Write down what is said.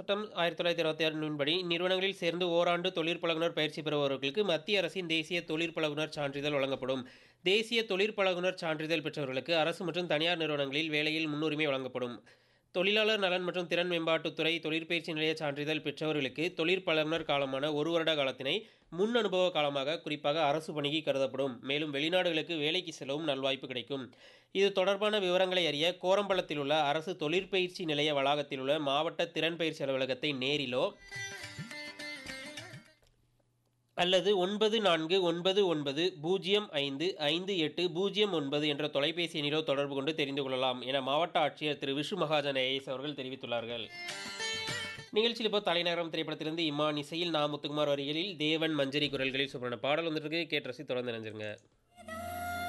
சட்டம் ஆயிரத்தி தொள்ளாயிரத்தி இருபத்தி ஆறின்படி நிறுவனங்களில் சேர்ந்து ஓராண்டு தொழிற்பழகுனர் பயிற்சி பெறுபவர்களுக்கு மத்திய அரசின் தேசிய தொழிற்பழகுனர் சான்றிதழ் வழங்கப்படும் தேசிய தொழிற்பழகுனர் சான்றிதழ் பெற்றவர்களுக்கு அரசு மற்றும் தனியார் நிறுவனங்களில் வேலையில் முன்னுரிமை வழங்கப்படும் தொழிலாளர் நலன் மற்றும் திறன் மேம்பாட்டுத்துறை தொழிற்பயிற்சி நிலைய சான்றிதழ் பெற்றவர்களுக்கு தொழிற்பழகுனர் காலமான ஒரு வருட காலத்தினை முன் அனுபவ காலமாக குறிப்பாக அரசு பணிக்கு கருதப்படும் மேலும் வெளிநாடுகளுக்கு வேலைக்கு செல்லவும் நல்வாய்ப்பு கிடைக்கும் இது தொடர்பான விவரங்களை அறிய கோரம்பலத்தில் உள்ள அரசு தொழிற்பயிற்சி நிலைய வளாகத்தில் உள்ள மாவட்ட திறன் பயிற்சி அலுவலகத்தை நேரிலோ அல்லது ஒன்பது நான்கு ஒன்பது ஒன்பது பூஜ்ஜியம் ஐந்து ஐந்து எட்டு பூஜ்ஜியம் ஒன்பது என்ற தொலைபேசி எண்ணிலோ தொடர்பு கொண்டு தெரிந்து கொள்ளலாம் என மாவட்ட ஆட்சியர் திரு விஷ்ணு மகாஜன் ஐஏஎஸ் அவர்கள் தெரிவித்துள்ளார்கள் நிகழ்ச்சியில் இப்போ தலைநகரம் திரைப்படத்திலிருந்து இம்மான் இசையில் நா முத்துக்குமார் வரிகளில் தேவன் மஞ்சரி குரல்களில் சொல்றான பாடல் வந்துட்டு இருக்கு கேட்டு ரசி தொடர்ந்து நினைஞ்சிருங்க